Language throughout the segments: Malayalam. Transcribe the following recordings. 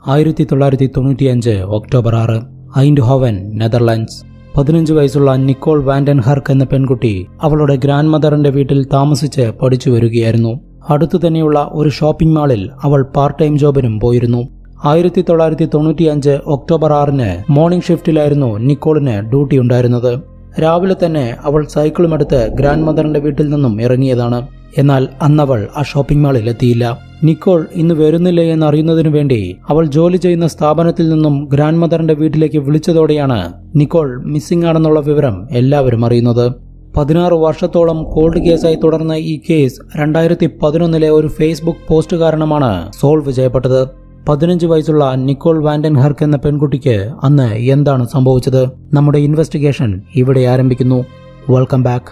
ആയിരത്തി തൊള്ളായിരത്തി തൊണ്ണൂറ്റിയഞ്ച് ഒക്ടോബർ ആറ് ഐൻഡ് ഹോവൻ നെതർലാൻഡ്സ് പതിനഞ്ച് വയസ്സുള്ള നിക്കോൾ വാൻഡൻ ഹർക്ക് എന്ന പെൺകുട്ടി അവളുടെ ഗ്രാൻഡ് മദറിന്റെ വീട്ടിൽ താമസിച്ച് പഠിച്ചു വരികയായിരുന്നു അടുത്തു തന്നെയുള്ള ഒരു ഷോപ്പിംഗ് മാളിൽ അവൾ പാർട്ട് ടൈം ജോബിനും പോയിരുന്നു ആയിരത്തി തൊള്ളായിരത്തി തൊണ്ണൂറ്റിയഞ്ച് ഒക്ടോബർ ആറിന് മോർണിംഗ് ഷിഫ്റ്റിലായിരുന്നു നിക്കോളിന് ഡ്യൂട്ടി ഉണ്ടായിരുന്നത് രാവിലെ തന്നെ അവൾ സൈക്കിളുമെടുത്ത് ഗ്രാൻഡ് മദറിന്റെ വീട്ടിൽ നിന്നും ഇറങ്ങിയതാണ് എന്നാൽ അന്നവൾ ആ ഷോപ്പിംഗ് മാളിൽ എത്തിയില്ല നിക്കോൾ ഇന്ന് വരുന്നില്ലേ എന്ന് അറിയുന്നതിനു വേണ്ടി അവൾ ജോലി ചെയ്യുന്ന സ്ഥാപനത്തിൽ നിന്നും ഗ്രാൻഡ് മദറിന്റെ വീട്ടിലേക്ക് വിളിച്ചതോടെയാണ് നിക്കോൾ മിസ്സിംഗ് ആണെന്നുള്ള വിവരം എല്ലാവരും അറിയുന്നത് പതിനാറ് വർഷത്തോളം കോൾഡ് കേസായി തുടർന്ന ഈ കേസ് രണ്ടായിരത്തി പതിനൊന്നിലെ ഒരു ഫേസ്ബുക്ക് പോസ്റ്റ് കാരണമാണ് സോൾവ് ചെയ്യപ്പെട്ടത് പതിനഞ്ച് വയസ്സുള്ള നിക്കോൾ വാൻഡൻ ഹർക്ക് എന്ന പെൺകുട്ടിക്ക് അന്ന് എന്താണ് സംഭവിച്ചത് നമ്മുടെ ഇൻവെസ്റ്റിഗേഷൻ ഇവിടെ ആരംഭിക്കുന്നു വെൽക്കം ബാക്ക്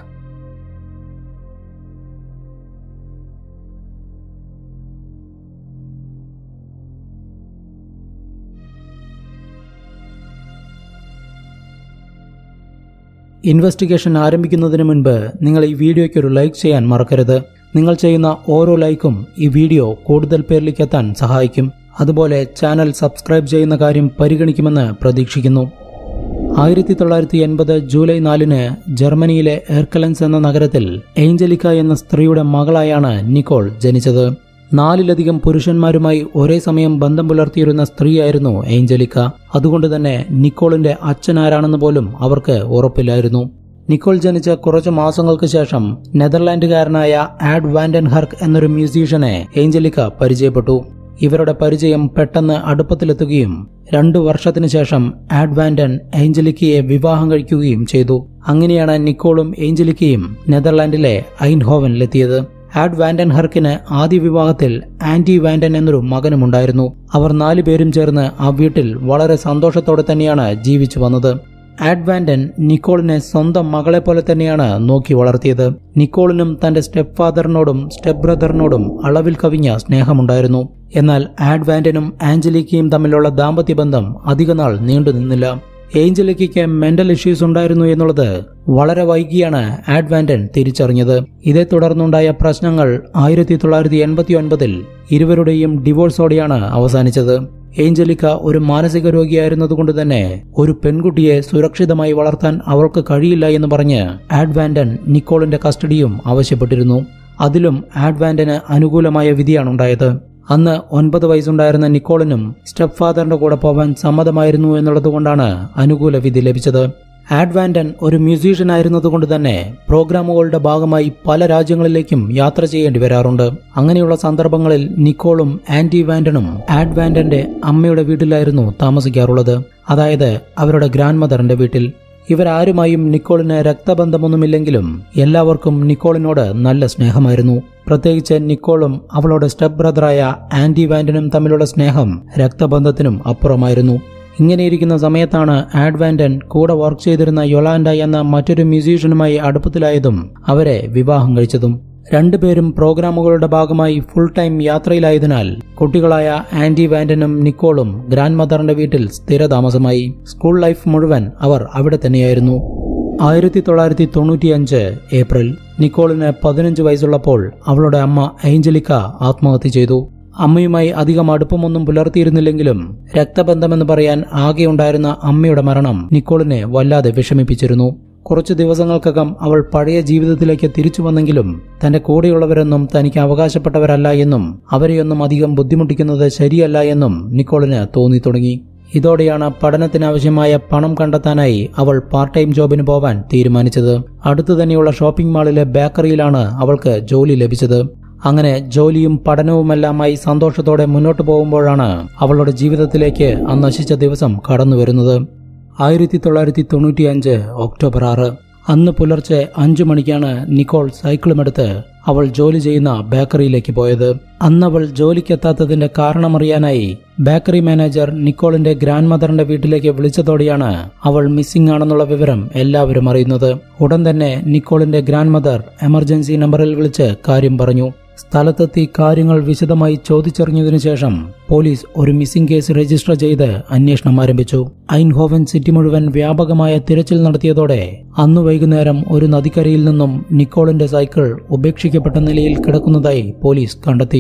ഇൻവെസ്റ്റിഗേഷൻ ആരംഭിക്കുന്നതിന് മുൻപ് നിങ്ങൾ ഈ വീഡിയോയ്ക്ക് ഒരു ലൈക്ക് ചെയ്യാൻ മറക്കരുത് നിങ്ങൾ ചെയ്യുന്ന ഓരോ ലൈക്കും ഈ വീഡിയോ കൂടുതൽ പേരിലേക്ക് എത്താൻ സഹായിക്കും അതുപോലെ ചാനൽ സബ്സ്ക്രൈബ് ചെയ്യുന്ന കാര്യം പരിഗണിക്കുമെന്ന് പ്രതീക്ഷിക്കുന്നു ആയിരത്തി തൊള്ളായിരത്തി എൺപത് ജൂലൈ നാലിന് ജർമ്മനിയിലെ എർക്കലൻസ് എന്ന നഗരത്തിൽ ഏഞ്ചലിക്ക എന്ന സ്ത്രീയുടെ മകളായാണ് നിക്കോൾ ജനിച്ചത് നാലിലധികം പുരുഷന്മാരുമായി ഒരേ സമയം ബന്ധം പുലർത്തിയിരുന്ന സ്ത്രീയായിരുന്നു ഏഞ്ചലിക്ക അതുകൊണ്ട് തന്നെ നിക്കോളിന്റെ അച്ഛൻ ആരാണെന്ന് പോലും അവർക്ക് ഉറപ്പില്ലായിരുന്നു നിക്കോൾ ജനിച്ച കുറച്ചു മാസങ്ങൾക്ക് ശേഷം നെതർലാൻഡുകാരനായ ആഡ് വാൻഡൻ ഹർക്ക് എന്നൊരു മ്യൂസീഷ്യനെ ഏഞ്ചലിക്ക പരിചയപ്പെട്ടു ഇവരുടെ പരിചയം പെട്ടെന്ന് അടുപ്പത്തിലെത്തുകയും രണ്ടു വർഷത്തിനു ശേഷം ആഡ് വാൻഡൻ ഏഞ്ചലിക്കയെ വിവാഹം കഴിക്കുകയും ചെയ്തു അങ്ങനെയാണ് നിക്കോളും ഏഞ്ചലിക്കയും നെതർലാൻഡിലെ ഐൻഹോവനിലെത്തിയത് ആഡ് വാൻഡൻ ഹർക്കിന് ആദ്യ വിവാഹത്തിൽ ആന്റി വാൻഡൻ എന്നൊരു മകനുമുണ്ടായിരുന്നു അവർ നാലുപേരും ചേർന്ന് ആ വീട്ടിൽ വളരെ സന്തോഷത്തോടെ തന്നെയാണ് ജീവിച്ചു വന്നത് ആഡ് വാൻഡൻ നിക്കോളിനെ സ്വന്തം മകളെ പോലെ തന്നെയാണ് നോക്കി വളർത്തിയത് നിക്കോളിനും തന്റെ സ്റ്റെപ്പ് ഫാദറിനോടും സ്റ്റെപ്പ് ബ്രദറിനോടും അളവിൽ കവിഞ്ഞ സ്നേഹമുണ്ടായിരുന്നു എന്നാൽ ആഡ് വാൻഡനും ആഞ്ചലിക്കയും തമ്മിലുള്ള ദാമ്പത്യ ബന്ധം അധികനാൾ നീണ്ടുനിന്നില്ല ഏഞ്ചലിക്കയ്ക്ക് മെന്റൽ ഇഷ്യൂസ് ഉണ്ടായിരുന്നു എന്നുള്ളത് വളരെ വൈകിയാണ് ആഡ് വാൻഡൻ തിരിച്ചറിഞ്ഞത് ഇതേ തുടർന്നുണ്ടായ പ്രശ്നങ്ങൾ ആയിരത്തി തൊള്ളായിരത്തി എൺപത്തി ഒൻപതിൽ ഇരുവരുടെയും ഡിവോഴ്സോടെയാണ് അവസാനിച്ചത് ഏഞ്ചലിക്ക ഒരു മാനസിക രോഗിയായിരുന്നതുകൊണ്ട് തന്നെ ഒരു പെൺകുട്ടിയെ സുരക്ഷിതമായി വളർത്താൻ അവൾക്ക് കഴിയില്ല എന്ന് പറഞ്ഞ് ആഡ് വാൻഡൻ നിക്കോളിന്റെ കസ്റ്റഡിയും ആവശ്യപ്പെട്ടിരുന്നു അതിലും ആഡ് വാൻഡന് അനുകൂലമായ വിധിയാണുണ്ടായത് അന്ന് ഒൻപത് വയസ്സുണ്ടായിരുന്ന നിക്കോളിനും സ്റ്റെപ്പ് ഫാദറിന്റെ കൂടെ പോവാൻ സമ്മതമായിരുന്നു എന്നുള്ളതുകൊണ്ടാണ് അനുകൂല വിധി ലഭിച്ചത് ആഡ് വാൻഡൻ ഒരു മ്യൂസീഷ്യൻ ആയിരുന്നതുകൊണ്ട് തന്നെ പ്രോഗ്രാമുകളുടെ ഭാഗമായി പല രാജ്യങ്ങളിലേക്കും യാത്ര ചെയ്യേണ്ടി വരാറുണ്ട് അങ്ങനെയുള്ള സന്ദർഭങ്ങളിൽ നിക്കോളും ആന്റി വാൻഡനും ആഡ് വാൻഡന്റെ അമ്മയുടെ വീട്ടിലായിരുന്നു താമസിക്കാറുള്ളത് അതായത് അവരുടെ ഗ്രാൻഡ് മദറിന്റെ വീട്ടിൽ ഇവരാരുമായും നിക്കോളിന് രക്തബന്ധമൊന്നുമില്ലെങ്കിലും എല്ലാവർക്കും നിക്കോളിനോട് നല്ല സ്നേഹമായിരുന്നു പ്രത്യേകിച്ച് നിക്കോളും അവളുടെ സ്റ്റെപ്പ് ബ്രദറായ ആന്റി വാൻഡനും തമ്മിലുള്ള സ്നേഹം രക്തബന്ധത്തിനും അപ്പുറമായിരുന്നു ഇങ്ങനെയിരിക്കുന്ന സമയത്താണ് ആഡ് വാൻഡൻ കൂടെ വർക്ക് ചെയ്തിരുന്ന യൊലാൻഡ എന്ന മറ്റൊരു മ്യൂസീഷ്യനുമായി അടുപ്പത്തിലായതും അവരെ വിവാഹം കഴിച്ചതും രണ്ടുപേരും പ്രോഗ്രാമുകളുടെ ഭാഗമായി ഫുൾ ടൈം യാത്രയിലായതിനാൽ കുട്ടികളായ ആന്റി വാൻഡനും നിക്കോളും ഗ്രാൻഡ് മദറിന്റെ വീട്ടിൽ സ്ഥിരതാമസമായി സ്കൂൾ ലൈഫ് മുഴുവൻ അവർ അവിടെ തന്നെയായിരുന്നു ആയിരത്തി തൊള്ളായിരത്തി തൊണ്ണൂറ്റിയഞ്ച് ഏപ്രിൽ നിക്കോളിന് പതിനഞ്ച് വയസ്സുള്ളപ്പോൾ അവളുടെ അമ്മ ഏഞ്ചലിക്ക ആത്മഹത്യ ചെയ്തു അമ്മയുമായി അധികം അടുപ്പമൊന്നും പുലർത്തിയിരുന്നില്ലെങ്കിലും രക്തബന്ധമെന്ന് പറയാൻ ആകെയുണ്ടായിരുന്ന അമ്മയുടെ മരണം നിക്കോളിനെ വല്ലാതെ വിഷമിപ്പിച്ചിരുന്നു കുറച്ചു ദിവസങ്ങൾക്കകം അവൾ പഴയ ജീവിതത്തിലേക്ക് തിരിച്ചു വന്നെങ്കിലും തന്റെ കൂടെയുള്ളവരൊന്നും തനിക്ക് അവകാശപ്പെട്ടവരല്ല എന്നും അവരെയൊന്നും അധികം ബുദ്ധിമുട്ടിക്കുന്നത് ശരിയല്ല എന്നും നിക്കോളിന് തോന്നി തുടങ്ങി ഇതോടെയാണ് പഠനത്തിനാവശ്യമായ പണം കണ്ടെത്താനായി അവൾ പാർട്ട് ടൈം ജോബിന് പോവാൻ തീരുമാനിച്ചത് അടുത്തു തന്നെയുള്ള ഷോപ്പിംഗ് മാളിലെ ബേക്കറിയിലാണ് അവൾക്ക് ജോലി ലഭിച്ചത് അങ്ങനെ ജോലിയും പഠനവുമെല്ലാമായി സന്തോഷത്തോടെ മുന്നോട്ടു പോകുമ്പോഴാണ് അവളുടെ ജീവിതത്തിലേക്ക് ആ നശിച്ച ദിവസം കടന്നു വരുന്നത് ആയിരത്തി തൊള്ളായിരത്തി തൊണ്ണൂറ്റിയഞ്ച് ഒക്ടോബർ ആറ് അന്ന് പുലർച്ചെ അഞ്ചു മണിക്കാണ് നിക്കോൾ സൈക്കിളുമെടുത്ത് അവൾ ജോലി ചെയ്യുന്ന ബേക്കറിയിലേക്ക് പോയത് അന്നവൾ ജോലിക്കെത്താത്തതിന്റെ കാരണമറിയാനായി ബേക്കറി മാനേജർ നിക്കോളിന്റെ ഗ്രാൻഡ് മദറിന്റെ വീട്ടിലേക്ക് വിളിച്ചതോടെയാണ് അവൾ മിസ്സിംഗ് ആണെന്നുള്ള വിവരം എല്ലാവരും അറിയുന്നത് ഉടൻ തന്നെ നിക്കോളിന്റെ ഗ്രാൻഡ് മദർ എമർജൻസി നമ്പറിൽ വിളിച്ച് കാര്യം പറഞ്ഞു സ്ഥലത്തെത്തി കാര്യങ്ങൾ വിശദമായി ചോദിച്ചറിഞ്ഞതിനു ശേഷം പോലീസ് ഒരു മിസ്സിംഗ് കേസ് രജിസ്റ്റർ ചെയ്ത് അന്വേഷണം ആരംഭിച്ചു ഐൻഹോവൻ സിറ്റി മുഴുവൻ വ്യാപകമായ തിരച്ചിൽ നടത്തിയതോടെ അന്നു വൈകുന്നേരം ഒരു നദിക്കരയിൽ നിന്നും നിക്കോളിന്റെ സൈക്കിൾ ഉപേക്ഷിക്കപ്പെട്ട നിലയിൽ കിടക്കുന്നതായി പോലീസ് കണ്ടെത്തി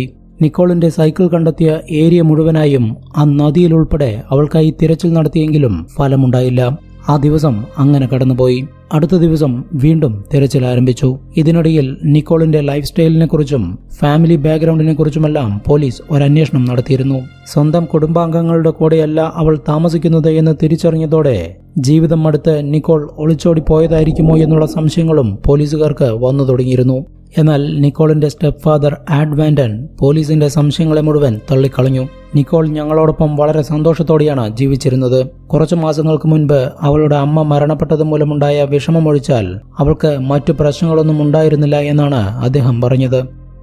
നിക്കോളിന്റെ സൈക്കിൾ കണ്ടെത്തിയ ഏരിയ മുഴുവനായും ആ നദിയിൽ ഉൾപ്പെടെ അവൾക്കായി തിരച്ചിൽ നടത്തിയെങ്കിലും ഫലമുണ്ടായില്ല ആ ദിവസം അങ്ങനെ കടന്നുപോയി അടുത്ത ദിവസം വീണ്ടും തിരച്ചിൽ ആരംഭിച്ചു ഇതിനിടയിൽ നിക്കോളിന്റെ ലൈഫ് സ്റ്റൈലിനെ കുറിച്ചും ഫാമിലി ബാക്ക്ഗ്രൗണ്ടിനെ കുറിച്ചുമെല്ലാം പോലീസ് ഒരന്വേഷണം നടത്തിയിരുന്നു സ്വന്തം കുടുംബാംഗങ്ങളുടെ കൂടെയല്ല അവൾ താമസിക്കുന്നത് എന്ന് തിരിച്ചറിഞ്ഞതോടെ ജീവിതം മടുത്ത് നിക്കോൾ ഒളിച്ചോടി പോയതായിരിക്കുമോ എന്നുള്ള സംശയങ്ങളും പോലീസുകാർക്ക് വന്നു തുടങ്ങിയിരുന്നു എന്നാൽ നിക്കോളിന്റെ സ്റ്റെപ്പ് ഫാദർ ആഡ് വാൻഡൻ പോലീസിന്റെ സംശയങ്ങളെ മുഴുവൻ തള്ളിക്കളഞ്ഞു നിക്കോൾ ഞങ്ങളോടൊപ്പം വളരെ സന്തോഷത്തോടെയാണ് ജീവിച്ചിരുന്നത് കുറച്ചു മാസങ്ങൾക്ക് മുൻപ് അവളുടെ അമ്മ മരണപ്പെട്ടത് മൂലമുണ്ടായ വിഷമമൊഴിച്ചാൽ അവൾക്ക് മറ്റു പ്രശ്നങ്ങളൊന്നും ഉണ്ടായിരുന്നില്ല എന്നാണ് അദ്ദേഹം പറഞ്ഞത്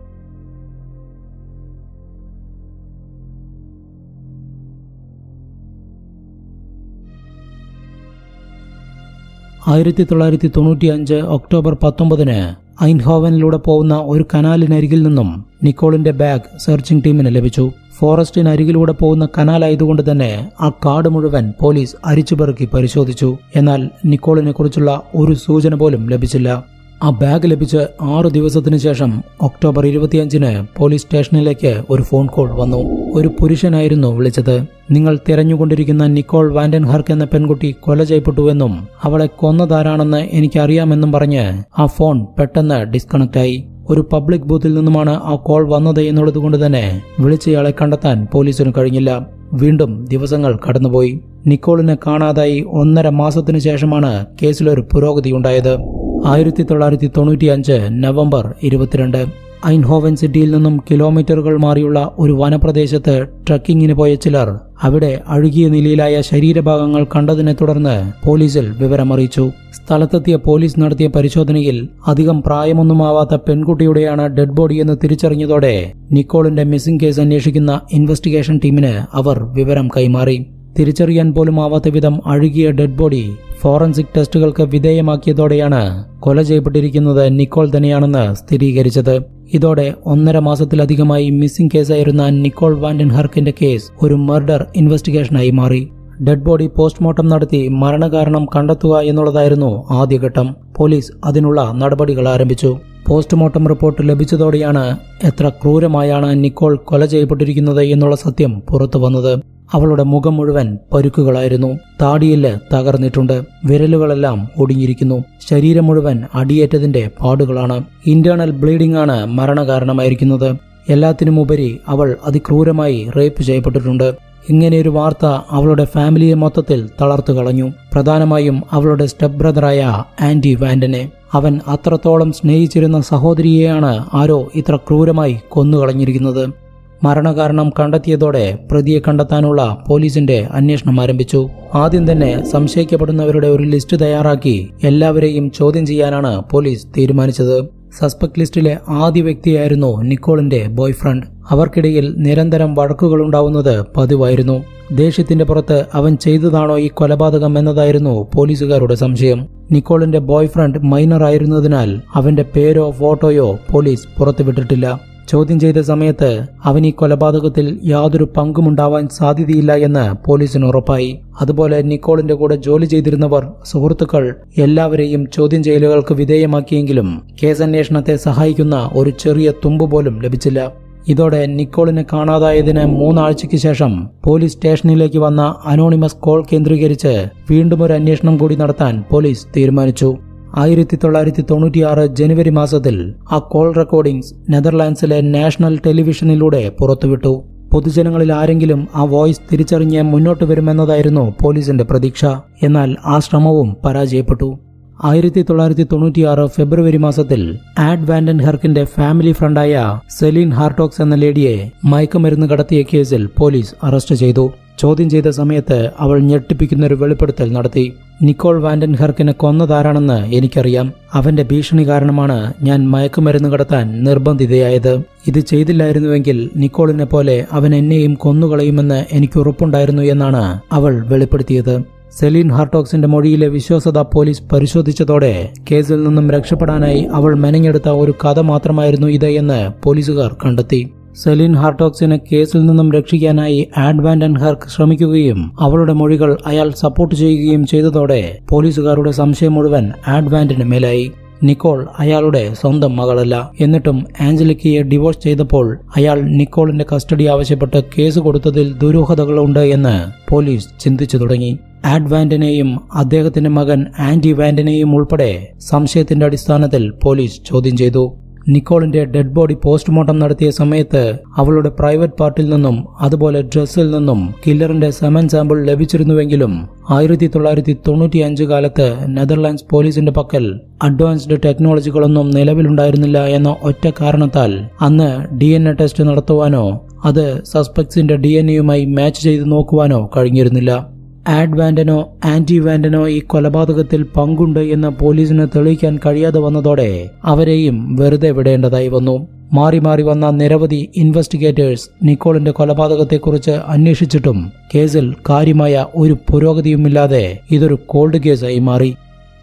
ആയിരത്തി തൊള്ളായിരത്തി തൊണ്ണൂറ്റി അഞ്ച് ഒക്ടോബർ പത്തൊമ്പതിന് ഐൻഹോവനിലൂടെ പോകുന്ന ഒരു കനാലിനരികിൽ നിന്നും നിക്കോളിന്റെ ബാഗ് സെർച്ചിംഗ് ടീമിന് ലഭിച്ചു ഫോറസ്റ്റിനരികിലൂടെ പോകുന്ന കനാലായതുകൊണ്ട് തന്നെ ആ കാട് മുഴുവൻ പോലീസ് അരിച്ചുപെറുക്കി പരിശോധിച്ചു എന്നാൽ നിക്കോളിനെ കുറിച്ചുള്ള ഒരു സൂചന പോലും ലഭിച്ചില്ല ആ ബാഗ് ലഭിച്ച് ആറു ദിവസത്തിനു ശേഷം ഒക്ടോബർ ഇരുപത്തിയഞ്ചിന് പോലീസ് സ്റ്റേഷനിലേക്ക് ഒരു ഫോൺ കോൾ വന്നു ഒരു പുരുഷനായിരുന്നു വിളിച്ചത് നിങ്ങൾ തിരഞ്ഞുകൊണ്ടിരിക്കുന്ന നിക്കോൾ വാൻഡൻഹർക്ക് എന്ന പെൺകുട്ടി കൊല ചെയ്യപ്പെട്ടുവെന്നും അവളെ കൊന്നതാരാണെന്ന് എനിക്കറിയാമെന്നും പറഞ്ഞ് ആ ഫോൺ പെട്ടെന്ന് ഡിസ്കണക്ട് ആയി ഒരു പബ്ലിക് ബൂത്തിൽ നിന്നുമാണ് ആ കോൾ വന്നത് എന്നുള്ളത് കൊണ്ട് തന്നെ വിളിച്ചയാളെ കണ്ടെത്താൻ പോലീസിന് കഴിഞ്ഞില്ല വീണ്ടും ദിവസങ്ങൾ കടന്നുപോയി നിക്കോളിനെ കാണാതായി ഒന്നര മാസത്തിനു ശേഷമാണ് കേസിലൊരു പുരോഗതി ഉണ്ടായത് ആയിരത്തി തൊള്ളായിരത്തി തൊണ്ണൂറ്റി അഞ്ച് നവംബർ ഇരുപത്തിരണ്ട് ഐൻഹോവൻ സിറ്റിയിൽ നിന്നും കിലോമീറ്ററുകൾ മാറിയുള്ള ഒരു വനപ്രദേശത്ത് ട്രക്കിങ്ങിന് പോയ ചിലർ അവിടെ അഴുകിയ നിലയിലായ ശരീരഭാഗങ്ങൾ കണ്ടതിനെ തുടർന്ന് പോലീസിൽ വിവരമറിയിച്ചു സ്ഥലത്തെത്തിയ പോലീസ് നടത്തിയ പരിശോധനയിൽ അധികം പ്രായമൊന്നുമാവാത്ത പെൺകുട്ടിയുടെയാണ് ഡെഡ് ബോഡി എന്ന് തിരിച്ചറിഞ്ഞതോടെ നിക്കോളിന്റെ മിസ്സിംഗ് കേസ് അന്വേഷിക്കുന്ന ഇൻവെസ്റ്റിഗേഷൻ ടീമിന് അവർ വിവരം കൈമാറി തിരിച്ചറിയാൻ പോലും ആവാത്ത വിധം അഴുകിയ ഡെഡ് ബോഡി ഫോറൻസിക് ടെസ്റ്റുകൾക്ക് വിധേയമാക്കിയതോടെയാണ് കൊല ചെയ്യപ്പെട്ടിരിക്കുന്നത് നിക്കോൾ തന്നെയാണെന്ന് സ്ഥിരീകരിച്ചത് ഇതോടെ ഒന്നര മാസത്തിലധികമായി മിസ്സിംഗ് കേസായിരുന്ന നിക്കോൾ വാൻഡൻ ഹർക്കിന്റെ കേസ് ഒരു മർഡർ ഇൻവെസ്റ്റിഗേഷനായി മാറി ഡെഡ് ബോഡി പോസ്റ്റ്മോർട്ടം നടത്തി മരണകാരണം കണ്ടെത്തുക എന്നുള്ളതായിരുന്നു ആദ്യഘട്ടം പോലീസ് അതിനുള്ള നടപടികൾ ആരംഭിച്ചു പോസ്റ്റ്മോർട്ടം റിപ്പോർട്ട് ലഭിച്ചതോടെയാണ് എത്ര ക്രൂരമായാണ് നിക്കോൾ കൊല ചെയ്യപ്പെട്ടിരിക്കുന്നത് എന്നുള്ള സത്യം പുറത്തു വന്നത് അവളുടെ മുഖം മുഴുവൻ പരുക്കുകളായിരുന്നു താടിയില് തകർന്നിട്ടുണ്ട് വിരലുകളെല്ലാം ഒടിഞ്ഞിരിക്കുന്നു ശരീരം മുഴുവൻ അടിയേറ്റതിന്റെ പാടുകളാണ് ഇന്റേണൽ ബ്ലീഡിംഗ് ആണ് മരണകാരണമായിരിക്കുന്നത് എല്ലാത്തിനുമുപരി അവൾ അതിക്രൂരമായി റേപ്പ് ചെയ്യപ്പെട്ടിട്ടുണ്ട് ഇങ്ങനെയൊരു വാർത്ത അവളുടെ ഫാമിലിയെ മൊത്തത്തിൽ തളർത്തു കളഞ്ഞു പ്രധാനമായും അവളുടെ സ്റ്റെപ്പ് ബ്രദറായ ആന്റി വാൻഡനെ അവൻ അത്രത്തോളം സ്നേഹിച്ചിരുന്ന സഹോദരിയെയാണ് ആരോ ഇത്ര ക്രൂരമായി കൊന്നുകളഞ്ഞിരിക്കുന്നത് മരണകാരണം കണ്ടെത്തിയതോടെ പ്രതിയെ കണ്ടെത്താനുള്ള പോലീസിന്റെ അന്വേഷണം ആരംഭിച്ചു ആദ്യം തന്നെ സംശയിക്കപ്പെടുന്നവരുടെ ഒരു ലിസ്റ്റ് തയ്യാറാക്കി എല്ലാവരെയും ചോദ്യം ചെയ്യാനാണ് പോലീസ് തീരുമാനിച്ചത് സസ്പെക്ട് ലിസ്റ്റിലെ ആദ്യ വ്യക്തിയായിരുന്നു നിക്കോളിന്റെ ബോയ്ഫ്രണ്ട് അവർക്കിടയിൽ നിരന്തരം വഴക്കുകൾ ഉണ്ടാവുന്നത് പതിവായിരുന്നു ദേഷ്യത്തിന്റെ പുറത്ത് അവൻ ചെയ്തതാണോ ഈ കൊലപാതകം എന്നതായിരുന്നു പോലീസുകാരുടെ സംശയം നിക്കോളിന്റെ ബോയ്ഫ്രണ്ട് മൈനർ ആയിരുന്നതിനാൽ അവന്റെ പേരോ ഫോട്ടോയോ പോലീസ് പുറത്തുവിട്ടിട്ടില്ല ചോദ്യം ചെയ്ത സമയത്ത് അവൻ ഈ കൊലപാതകത്തിൽ യാതൊരു പങ്കുമുണ്ടാവാൻ സാധ്യതയില്ല എന്ന് പോലീസിന് ഉറപ്പായി അതുപോലെ നിക്കോളിന്റെ കൂടെ ജോലി ചെയ്തിരുന്നവർ സുഹൃത്തുക്കൾ എല്ലാവരെയും ചോദ്യം ചെയ്യലുകൾക്ക് വിധേയമാക്കിയെങ്കിലും കേസന്വേഷണത്തെ സഹായിക്കുന്ന ഒരു ചെറിയ തുമ്പ് പോലും ലഭിച്ചില്ല ഇതോടെ നിക്കോളിനെ കാണാതായതിന് മൂന്നാഴ്ചയ്ക്ക് ശേഷം പോലീസ് സ്റ്റേഷനിലേക്ക് വന്ന അനോണിമസ് കോൾ കേന്ദ്രീകരിച്ച് വീണ്ടും ഒരു അന്വേഷണം കൂടി നടത്താൻ പോലീസ് തീരുമാനിച്ചു ആയിരത്തി തൊള്ളായിരത്തി തൊണ്ണൂറ്റിയാറ് ജനുവരി മാസത്തിൽ ആ കോൾ റെക്കോർഡിംഗ്സ് നെതർലാൻഡ്സിലെ നാഷണൽ ടെലിവിഷനിലൂടെ പുറത്തുവിട്ടു പൊതുജനങ്ങളിൽ ആരെങ്കിലും ആ വോയിസ് തിരിച്ചറിഞ്ഞ് മുന്നോട്ട് വരുമെന്നതായിരുന്നു പോലീസിന്റെ പ്രതീക്ഷ എന്നാൽ ആ ശ്രമവും പരാജയപ്പെട്ടു ആയിരത്തി തൊള്ളായിരത്തി തൊണ്ണൂറ്റിയാറ് ഫെബ്രുവരി മാസത്തിൽ ആഡ് വാൻഡൻ ഹെർക്കിന്റെ ഫാമിലി ഫ്രണ്ടായ സെലീൻ ഹാർട്ടോക്സ് എന്ന ലേഡിയെ മയക്കുമരുന്ന് കടത്തിയ കേസിൽ പോലീസ് അറസ്റ്റ് ചെയ്തു ചോദ്യം ചെയ്ത സമയത്ത് അവൾ ഞെട്ടിപ്പിക്കുന്ന ഒരു വെളിപ്പെടുത്തൽ നടത്തി നിക്കോൾ വാൻഡൻ ഹെർക്കിനെ കൊന്നതാരാണെന്ന് എനിക്കറിയാം അവന്റെ ഭീഷണി കാരണമാണ് ഞാൻ മയക്കുമരുന്ന് കടത്താൻ നിർബന്ധിതയായത് ഇത് ചെയ്തില്ലായിരുന്നുവെങ്കിൽ നിക്കോളിനെ പോലെ അവൻ എന്നെയും കൊന്നുകളയുമെന്ന് എനിക്ക് ഉറപ്പുണ്ടായിരുന്നു എന്നാണ് അവൾ വെളിപ്പെടുത്തിയത് സെലീൻ ഹാർട്ടോക്സിന്റെ മൊഴിയിലെ വിശ്വാസത പോലീസ് പരിശോധിച്ചതോടെ കേസിൽ നിന്നും രക്ഷപ്പെടാനായി അവൾ മെനഞ്ഞെടുത്ത ഒരു കഥ മാത്രമായിരുന്നു ഇത് എന്ന് പോലീസുകാർ കണ്ടെത്തി സെലീൻ ഹാർട്ടോക്സിനെ കേസിൽ നിന്നും രക്ഷിക്കാനായി ആഡ്വാൻഡൻ ഹർക്ക് ശ്രമിക്കുകയും അവളുടെ മൊഴികൾ അയാൾ സപ്പോർട്ട് ചെയ്യുകയും ചെയ്തതോടെ പോലീസുകാരുടെ സംശയം മുഴുവൻ ആഡ്വാൻഡിന് മേലായി നിക്കോൾ അയാളുടെ സ്വന്തം മകളല്ല എന്നിട്ടും ആഞ്ചലിക്കയെ ഡിവോഴ്സ് ചെയ്തപ്പോൾ അയാൾ നിക്കോളിന്റെ കസ്റ്റഡി ആവശ്യപ്പെട്ട് കേസ് കൊടുത്തതിൽ ദുരൂഹതകളുണ്ട് എന്ന് പോലീസ് ചിന്തിച്ചു തുടങ്ങി ആഡ് വാൻഡിനെയും അദ്ദേഹത്തിന്റെ മകൻ ആന്റി വാൻഡിനെയും ഉൾപ്പെടെ സംശയത്തിന്റെ അടിസ്ഥാനത്തിൽ പോലീസ് ചോദ്യം ചെയ്തു നിക്കോളിന്റെ ഡെഡ് ബോഡി പോസ്റ്റ്മോർട്ടം നടത്തിയ സമയത്ത് അവളുടെ പ്രൈവറ്റ് പാർട്ടിൽ നിന്നും അതുപോലെ ഡ്രസ്സിൽ നിന്നും കില്ലറിന്റെ സെമൻ സാമ്പിൾ ലഭിച്ചിരുന്നുവെങ്കിലും ആയിരത്തി തൊള്ളായിരത്തി തൊണ്ണൂറ്റി അഞ്ച് കാലത്ത് നെതർലാൻഡ്സ് പോലീസിന്റെ പക്കൽ അഡ്വാൻസ്ഡ് ടെക്നോളജികളൊന്നും നിലവിലുണ്ടായിരുന്നില്ല എന്ന ഒറ്റ കാരണത്താൽ അന്ന് ഡി എൻ എ ടെസ്റ്റ് നടത്തുവാനോ അത് സസ്പെക്ട്സിന്റെ ഡി എൻ എയുമായി മാച്ച് ചെയ്ത് നോക്കുവാനോ കഴിഞ്ഞിരുന്നില്ല ആഡ് വാൻഡനോ ആന്റി വാൻഡനോ ഈ കൊലപാതകത്തിൽ പങ്കുണ്ട് എന്ന് പോലീസിന് തെളിയിക്കാൻ കഴിയാതെ വന്നതോടെ അവരെയും വെറുതെ വിടേണ്ടതായി വന്നു മാറി മാറി വന്ന നിരവധി ഇൻവെസ്റ്റിഗേറ്റേഴ്സ് നിക്കോളിന്റെ കൊലപാതകത്തെക്കുറിച്ച് അന്വേഷിച്ചിട്ടും കേസിൽ കാര്യമായ ഒരു പുരോഗതിയുമില്ലാതെ ഇതൊരു കോൾഡ് കേസായി മാറി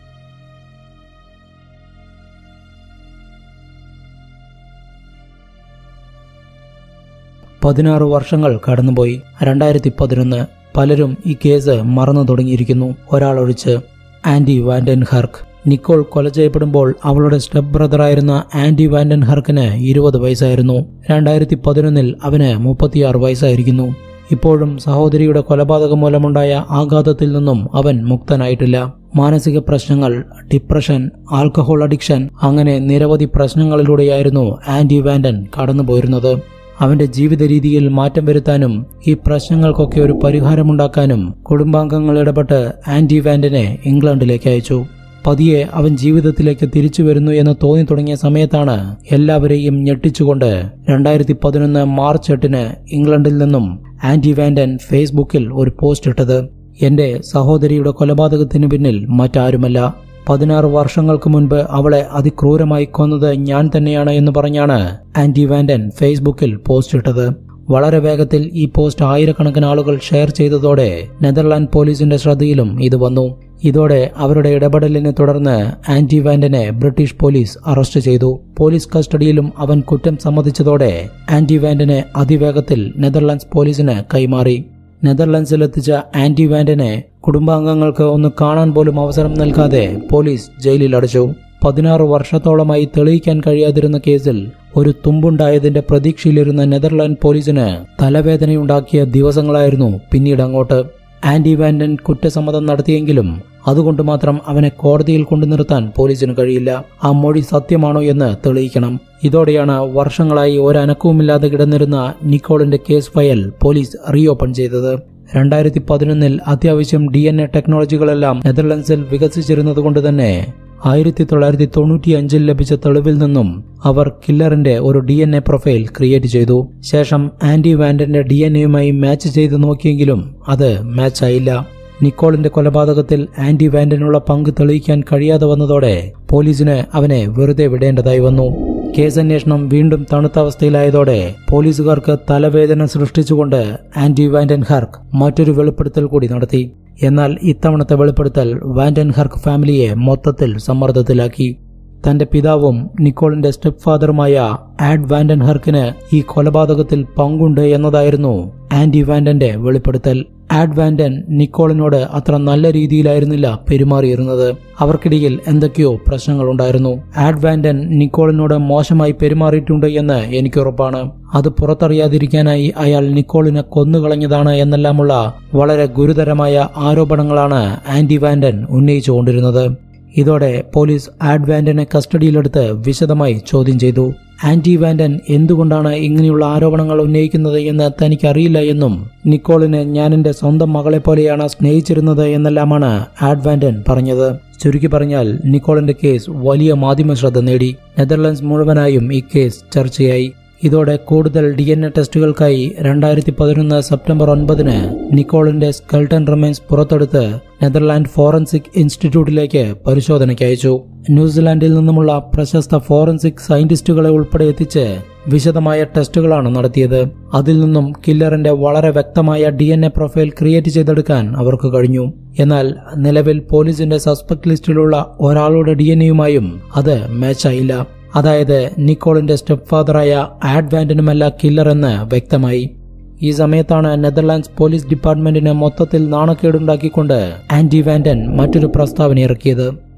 പതിനാറ് വർഷങ്ങൾ കടന്നുപോയി രണ്ടായിരത്തി പതിനൊന്ന് പലരും ഈ കേസ് മറന്നു തുടങ്ങിയിരിക്കുന്നു ഒരാളൊഴിച്ച് ആന്റി വാൻഡൻ ഹർക്ക് നിക്കോൾ കൊല ചെയ്യപ്പെടുമ്പോൾ അവളുടെ സ്റ്റെപ്പ് ബ്രദറായിരുന്ന ആന്റി വാൻഡൻ ഹർക്കിന് ഇരുപത് വയസ്സായിരുന്നു രണ്ടായിരത്തി പതിനൊന്നിൽ അവന് മുപ്പത്തിയാറ് വയസ്സായിരിക്കുന്നു ഇപ്പോഴും സഹോദരിയുടെ കൊലപാതകം മൂലമുണ്ടായ ആഘാതത്തിൽ നിന്നും അവൻ മുക്തനായിട്ടില്ല മാനസിക പ്രശ്നങ്ങൾ ഡിപ്രഷൻ ആൽക്കഹോൾ അഡിക്ഷൻ അങ്ങനെ നിരവധി പ്രശ്നങ്ങളിലൂടെയായിരുന്നു ആന്റി വാൻഡൻ കടന്നുപോയിരുന്നത് അവന്റെ ജീവിത രീതിയിൽ മാറ്റം വരുത്താനും ഈ പ്രശ്നങ്ങൾക്കൊക്കെ ഒരു പരിഹാരമുണ്ടാക്കാനും കുടുംബാംഗങ്ങൾ ഇടപെട്ട് ആന്റി വാൻഡനെ ഇംഗ്ലണ്ടിലേക്ക് അയച്ചു പതിയെ അവൻ ജീവിതത്തിലേക്ക് തിരിച്ചു വരുന്നു എന്ന് തോന്നി തുടങ്ങിയ സമയത്താണ് എല്ലാവരെയും ഞെട്ടിച്ചുകൊണ്ട് രണ്ടായിരത്തി പതിനൊന്ന് മാർച്ച് എട്ടിന് ഇംഗ്ലണ്ടിൽ നിന്നും ആന്റി വാൻഡൻ ഫേസ്ബുക്കിൽ ഒരു പോസ്റ്റ് ഇട്ടത് എന്റെ സഹോദരിയുടെ കൊലപാതകത്തിന് പിന്നിൽ മറ്റാരുമല്ല പതിനാറ് വർഷങ്ങൾക്ക് മുൻപ് അവളെ അതിക്രൂരമായി കൊന്നത് ഞാൻ തന്നെയാണ് എന്ന് പറഞ്ഞാണ് ആന്റി വാൻഡൻ ഫേസ്ബുക്കിൽ പോസ്റ്റ് ഇട്ടത് വളരെ വേഗത്തിൽ ഈ പോസ്റ്റ് ആയിരക്കണക്കിന് ആളുകൾ ഷെയർ ചെയ്തതോടെ നെതർലാൻഡ് പോലീസിന്റെ ശ്രദ്ധയിലും ഇത് വന്നു ഇതോടെ അവരുടെ ഇടപെടലിനെ തുടർന്ന് ആന്റി വാൻഡനെ ബ്രിട്ടീഷ് പോലീസ് അറസ്റ്റ് ചെയ്തു പോലീസ് കസ്റ്റഡിയിലും അവൻ കുറ്റം സമ്മതിച്ചതോടെ ആന്റി വാൻഡനെ അതിവേഗത്തിൽ നെതർലാൻഡ്സ് പോലീസിന് കൈമാറി നെതർലൻഡ്സിലെത്തിച്ച ആന്റി വാൻഡനെ കുടുംബാംഗങ്ങൾക്ക് ഒന്ന് കാണാൻ പോലും അവസരം നൽകാതെ പോലീസ് ജയിലിൽ അടച്ചു പതിനാറ് വർഷത്തോളമായി തെളിയിക്കാൻ കഴിയാതിരുന്ന കേസിൽ ഒരു തുമ്പുണ്ടായതിന്റെ പ്രതീക്ഷയിലിരുന്ന നെതർലാൻഡ് പോലീസിന് തലവേദനയുണ്ടാക്കിയ ദിവസങ്ങളായിരുന്നു പിന്നീട് അങ്ങോട്ട് ആന്റി വാൻഡൻ കുറ്റസമ്മതം നടത്തിയെങ്കിലും അതുകൊണ്ട് മാത്രം അവനെ കോടതിയിൽ കൊണ്ടു നിർത്താൻ പോലീസിന് കഴിയില്ല ആ മൊഴി സത്യമാണോ എന്ന് തെളിയിക്കണം ഇതോടെയാണ് വർഷങ്ങളായി ഒരനക്കവുമില്ലാതെ കിടന്നിരുന്ന നിക്കോളിന്റെ കേസ് ഫയൽ പോലീസ് റീഓപ്പൺ ചെയ്തത് രണ്ടായിരത്തി പതിനൊന്നിൽ അത്യാവശ്യം ഡി എൻ എ ടെക്നോളജികളെല്ലാം നെതർലൻഡ്സിൽ വികസിച്ചിരുന്നതുകൊണ്ട് തന്നെ ആയിരത്തി തൊള്ളായിരത്തി തൊണ്ണൂറ്റി അഞ്ചിൽ ലഭിച്ച തെളിവിൽ നിന്നും അവർ കില്ലറിന്റെ ഒരു D N A profile create ചെയ്തു ശേഷം ആന്റി വാൻഡന്റെ ഡി എൻ എയുമായി മാച്ച് ചെയ്ത് നോക്കിയെങ്കിലും അത് മാച്ച് ആയില്ല നിക്കോളിന്റെ കൊലപാതകത്തിൽ ആന്റി വാൻഡനുള്ള പങ്ക് തെളിയിക്കാൻ കഴിയാതെ വന്നതോടെ പോലീസിന് അവനെ വെറുതെ വിടേണ്ടതായി വന്നു കേസന്വേഷണം വീണ്ടും തണുത്ത അവസ്ഥയിലായതോടെ പോലീസുകാർക്ക് തലവേദന സൃഷ്ടിച്ചുകൊണ്ട് ആന്റി വാൻഡൻ ഹർക്ക് മറ്റൊരു വെളിപ്പെടുത്തൽ കൂടി നടത്തി എന്നാൽ ഇത്തവണത്തെ വെളിപ്പെടുത്തൽ വാൻഡൻ ഹർക്ക് ഫാമിലിയെ മൊത്തത്തിൽ സമ്മർദ്ദത്തിലാക്കി തന്റെ പിതാവും നിക്കോളിന്റെ സ്റ്റെപ്പ് ഫാദറുമായ ആഡ് വാൻഡൻ ഹർക്കിന് ഈ കൊലപാതകത്തിൽ പങ്കുണ്ട് എന്നതായിരുന്നു ആന്റി വാൻഡന്റെ വെളിപ്പെടുത്തൽ ആഡ് വാൻഡൻ നിക്കോളിനോട് അത്ര നല്ല രീതിയിലായിരുന്നില്ല പെരുമാറിയിരുന്നത് അവർക്കിടയിൽ എന്തൊക്കെയോ പ്രശ്നങ്ങളുണ്ടായിരുന്നു ആഡ് വാൻഡൻ നിക്കോളിനോട് മോശമായി പെരുമാറിയിട്ടുണ്ട് എന്ന് എനിക്ക് ഉറപ്പാണ് അത് പുറത്തറിയാതിരിക്കാനായി അയാൾ നിക്കോളിനെ കൊന്നുകളഞ്ഞതാണ് എന്നെല്ലാമുള്ള വളരെ ഗുരുതരമായ ആരോപണങ്ങളാണ് ആന്റി വാൻഡൻ ഉന്നയിച്ചുകൊണ്ടിരുന്നത് ഇതോടെ പോലീസ് ആഡ് വാൻഡനെ കസ്റ്റഡിയിലെടുത്ത് വിശദമായി ചോദ്യം ചെയ്തു ആന്റി വാൻഡൻ എന്തുകൊണ്ടാണ് ഇങ്ങനെയുള്ള ആരോപണങ്ങൾ ഉന്നയിക്കുന്നത് എന്ന് തനിക്കറിയില്ല എന്നും നിക്കോളിനെ ഞാൻ എന്റെ സ്വന്തം മകളെ പോലെയാണ് സ്നേഹിച്ചിരുന്നത് എന്നെല്ലാമാണ് ആഡ് വാൻഡൻ പറഞ്ഞത് ചുരുക്കി പറഞ്ഞാൽ നിക്കോളിന്റെ കേസ് വലിയ മാധ്യമ ശ്രദ്ധ നേടി നെതർലൻഡ്സ് മുഴുവനായും ഈ കേസ് ചർച്ചയായി ഇതോടെ കൂടുതൽ ഡി എൻ എ ടെസ്റ്റുകൾക്കായി രണ്ടായിരത്തി പതിനൊന്ന് സെപ്റ്റംബർ ഒൻപതിന് നിക്കോളിന്റെ സ്കെൽട്ടൺ റിമൈൻസ് പുറത്തെടുത്ത് നെതർലാൻഡ് ഫോറൻസിക് ഇൻസ്റ്റിറ്റ്യൂട്ടിലേക്ക് പരിശോധനയ്ക്ക് അയച്ചു ന്യൂസിലാൻഡിൽ നിന്നുമുള്ള പ്രശസ്ത ഫോറൻസിക് സയന്റിസ്റ്റുകളെ ഉൾപ്പെടെ എത്തിച്ച് വിശദമായ ടെസ്റ്റുകളാണ് നടത്തിയത് അതിൽ നിന്നും കില്ലറിന്റെ വളരെ വ്യക്തമായ D N A profile create ചെയ്തെടുക്കാൻ അവർക്ക് കഴിഞ്ഞു എന്നാൽ നിലവിൽ പോലീസിന്റെ സസ്പെക്ട് ലിസ്റ്റിലുള്ള ഒരാളുടെ ഡി എൻ എയുമായും അത് മാച്ചായില്ല അതായത് നിക്കോളിന്റെ സ്റ്റെപ്പ് ഫാദറായ ആഡ് വാൻഡനുമല്ല കില്ലർ എന്ന് വ്യക്തമായി ഈ സമയത്താണ് നെതർലാൻഡ്സ് പോലീസ് ഡിപ്പാർട്ട്മെന്റിന് മൊത്തത്തിൽ നാണക്കേടുണ്ടാക്കിക്കൊണ്ട് ആന്റി വാൻഡൻ മറ്റൊരു പ്രസ്താവന ഇറക്കിയത്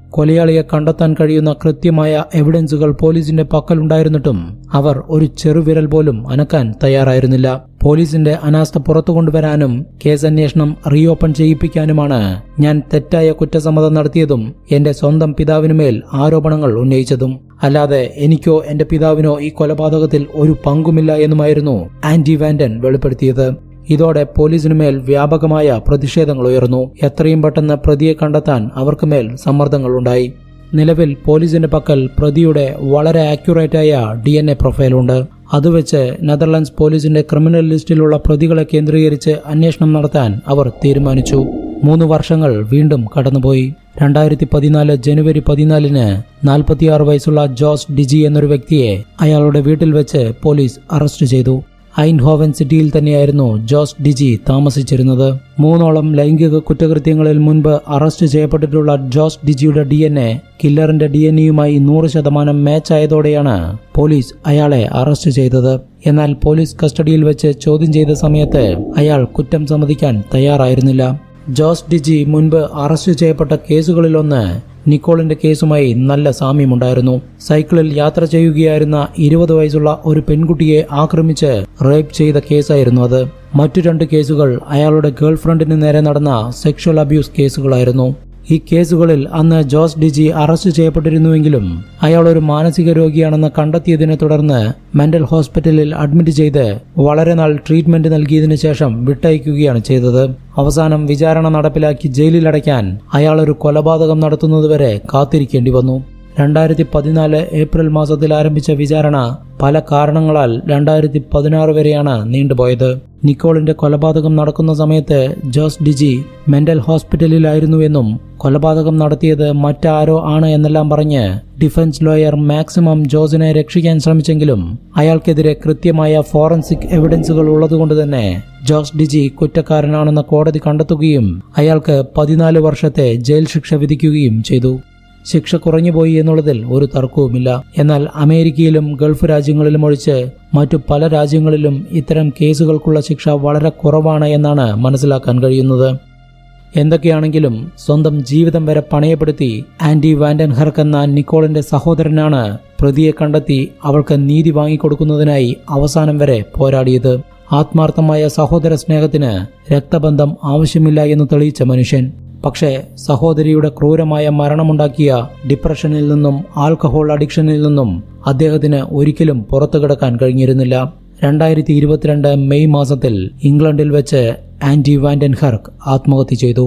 കൊലയാളിയെ കണ്ടെത്താൻ കഴിയുന്ന കൃത്യമായ എവിഡൻസുകൾ പോലീസിന്റെ പക്കലുണ്ടായിരുന്നിട്ടും അവർ ഒരു ചെറുവിരൽ പോലും അനക്കാൻ തയ്യാറായിരുന്നില്ല പോലീസിന്റെ അനാസ്ഥ പുറത്തു കൊണ്ടുവരാനും കേസ് അന്വേഷണം റീഓപ്പൺ ചെയ്യിപ്പിക്കാനുമാണ് ഞാൻ തെറ്റായ കുറ്റസമ്മതം നടത്തിയതും എന്റെ സ്വന്തം പിതാവിനുമേൽ ആരോപണങ്ങൾ ഉന്നയിച്ചതും അല്ലാതെ എനിക്കോ എന്റെ പിതാവിനോ ഈ കൊലപാതകത്തിൽ ഒരു പങ്കുമില്ല എന്നുമായിരുന്നു ആന്റി വാൻഡൻ വെളിപ്പെടുത്തിയത് ഇതോടെ പോലീസിനുമേൽ വ്യാപകമായ പ്രതിഷേധങ്ങൾ ഉയർന്നു എത്രയും പെട്ടെന്ന് പ്രതിയെ കണ്ടെത്താൻ അവർക്ക് മേൽ സമ്മർദ്ദങ്ങളുണ്ടായി നിലവിൽ പോലീസിന്റെ പക്കൽ പ്രതിയുടെ വളരെ ആക്യുറേറ്റായ ഡി എൻ എ പ്രൊഫൈലുണ്ട് അതുവെച്ച് നെതർലൻഡ്സ് പോലീസിന്റെ ക്രിമിനൽ ലിസ്റ്റിലുള്ള പ്രതികളെ കേന്ദ്രീകരിച്ച് അന്വേഷണം നടത്താൻ അവർ തീരുമാനിച്ചു മൂന്ന് വർഷങ്ങൾ വീണ്ടും കടന്നുപോയി രണ്ടായിരത്തി പതിനാല് ജനുവരി പതിനാലിന് നാൽപ്പത്തിയാറ് വയസ്സുള്ള ജോസ് ഡിജി എന്നൊരു വ്യക്തിയെ അയാളുടെ വീട്ടിൽ വെച്ച് പോലീസ് അറസ്റ്റ് ചെയ്തു ഐൻഹോവൻ സിറ്റിയിൽ തന്നെയായിരുന്നു ജോസ് ഡിജി താമസിച്ചിരുന്നത് മൂന്നോളം ലൈംഗിക കുറ്റകൃത്യങ്ങളിൽ മുൻപ് അറസ്റ്റ് ചെയ്യപ്പെട്ടിട്ടുള്ള ജോസ് ഡിജിയുടെ ഡി എൻ എ കില്ലറിന്റെ ഡി എൻ എയുമായി നൂറ് ശതമാനം മാച്ച് ആയതോടെയാണ് പോലീസ് അയാളെ അറസ്റ്റ് ചെയ്തത് എന്നാൽ പോലീസ് കസ്റ്റഡിയിൽ വെച്ച് ചോദ്യം ചെയ്ത സമയത്ത് അയാൾ കുറ്റം സമ്മതിക്കാൻ തയ്യാറായിരുന്നില്ല ജോസ് ഡിജി മുൻപ് അറസ്റ്റ് ചെയ്യപ്പെട്ട കേസുകളിലൊന്ന് നിക്കോളിന്റെ കേസുമായി നല്ല സാമ്യമുണ്ടായിരുന്നു സൈക്കിളിൽ യാത്ര ചെയ്യുകയായിരുന്ന ഇരുപത് വയസ്സുള്ള ഒരു പെൺകുട്ടിയെ ആക്രമിച്ച് റേപ്പ് ചെയ്ത കേസായിരുന്നു അത് മറ്റു രണ്ട് കേസുകൾ അയാളുടെ ഗേൾഫ്രണ്ടിന് നേരെ നടന്ന സെക്ഷൽ അബ്യൂസ് കേസുകളായിരുന്നു ഈ കേസുകളിൽ അന്ന് ജോസ് ഡിജി അറസ്റ്റ് ചെയ്യപ്പെട്ടിരുന്നുവെങ്കിലും അയാൾ ഒരു മാനസിക രോഗിയാണെന്ന് കണ്ടെത്തിയതിനെ തുടർന്ന് മെന്റൽ ഹോസ്പിറ്റലിൽ അഡ്മിറ്റ് ചെയ്ത് വളരെ നാൾ ട്രീറ്റ്മെന്റ് നൽകിയതിനു ശേഷം വിട്ടയക്കുകയാണ് ചെയ്തത് അവസാനം വിചാരണ നടപ്പിലാക്കി ജയിലിലടയ്ക്കാൻ അയാൾ ഒരു കൊലപാതകം നടത്തുന്നതുവരെ കാത്തിരിക്കേണ്ടി വന്നു രണ്ടായിരത്തി പതിനാല് ഏപ്രിൽ മാസത്തിൽ ആരംഭിച്ച വിചാരണ പല കാരണങ്ങളാൽ രണ്ടായിരത്തി പതിനാറ് വരെയാണ് നീണ്ടുപോയത് നിക്കോളിന്റെ കൊലപാതകം നടക്കുന്ന സമയത്ത് ജോസ് ഡിജി മെന്റൽ ഹോസ്പിറ്റലിലായിരുന്നുവെന്നും കൊലപാതകം നടത്തിയത് മറ്റാരോ ആണ് എന്നെല്ലാം പറഞ്ഞ് ഡിഫൻസ് ലോയർ മാക്സിമം ജോസിനെ രക്ഷിക്കാൻ ശ്രമിച്ചെങ്കിലും അയാൾക്കെതിരെ കൃത്യമായ ഫോറൻസിക് എവിഡൻസുകൾ ഉള്ളതുകൊണ്ട് തന്നെ ജോസ് ഡിജി കുറ്റക്കാരനാണെന്ന് കോടതി കണ്ടെത്തുകയും അയാൾക്ക് പതിനാല് വർഷത്തെ ജയിൽ ശിക്ഷ വിധിക്കുകയും ചെയ്തു ശിക്ഷ കുറഞ്ഞുപോയി എന്നുള്ളതിൽ ഒരു തർക്കവുമില്ല എന്നാൽ അമേരിക്കയിലും ഗൾഫ് രാജ്യങ്ങളിലും ഒഴിച്ച് മറ്റു പല രാജ്യങ്ങളിലും ഇത്തരം കേസുകൾക്കുള്ള ശിക്ഷ വളരെ കുറവാണ് എന്നാണ് മനസ്സിലാക്കാൻ കഴിയുന്നത് എന്തൊക്കെയാണെങ്കിലും സ്വന്തം ജീവിതം വരെ പണയപ്പെടുത്തി ആന്റി വാൻഡൻ ഹെർക്ക് എന്ന നിക്കോളിന്റെ സഹോദരനാണ് പ്രതിയെ കണ്ടെത്തി അവൾക്ക് നീതി വാങ്ങിക്കൊടുക്കുന്നതിനായി അവസാനം വരെ പോരാടിയത് ആത്മാർത്ഥമായ സഹോദര സ്നേഹത്തിന് രക്തബന്ധം ആവശ്യമില്ല എന്ന് തെളിയിച്ച മനുഷ്യൻ പക്ഷേ സഹോദരിയുടെ ക്രൂരമായ മരണമുണ്ടാക്കിയ ഡിപ്രഷനിൽ നിന്നും ആൽക്കഹോൾ അഡിക്ഷനിൽ നിന്നും അദ്ദേഹത്തിന് ഒരിക്കലും പുറത്തു കിടക്കാൻ കഴിഞ്ഞിരുന്നില്ല രണ്ടായിരത്തി ഇരുപത്തിരണ്ട് മെയ് മാസത്തിൽ ഇംഗ്ലണ്ടിൽ വെച്ച് ആന്റി വാൻഡൻ ഹെർക്ക് ആത്മഹത്യ ചെയ്തു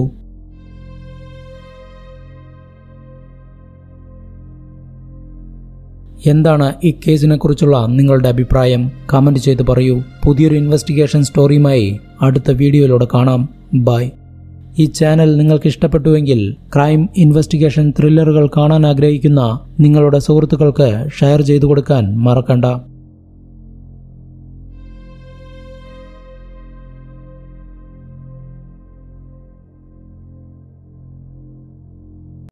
എന്താണ് ഈ കേസിനെ കുറിച്ചുള്ള നിങ്ങളുടെ അഭിപ്രായം കമന്റ് ചെയ്ത് പറയൂ പുതിയൊരു ഇൻവെസ്റ്റിഗേഷൻ സ്റ്റോറിയുമായി അടുത്ത വീഡിയോയിലൂടെ കാണാം ബൈ ഈ ചാനൽ നിങ്ങൾക്ക് ഇഷ്ടപ്പെട്ടുവെങ്കിൽ ക്രൈം ഇൻവെസ്റ്റിഗേഷൻ ത്രില്ലറുകൾ കാണാൻ ആഗ്രഹിക്കുന്ന നിങ്ങളുടെ സുഹൃത്തുക്കൾക്ക് ഷെയർ ചെയ്തു കൊടുക്കാൻ മറക്കണ്ട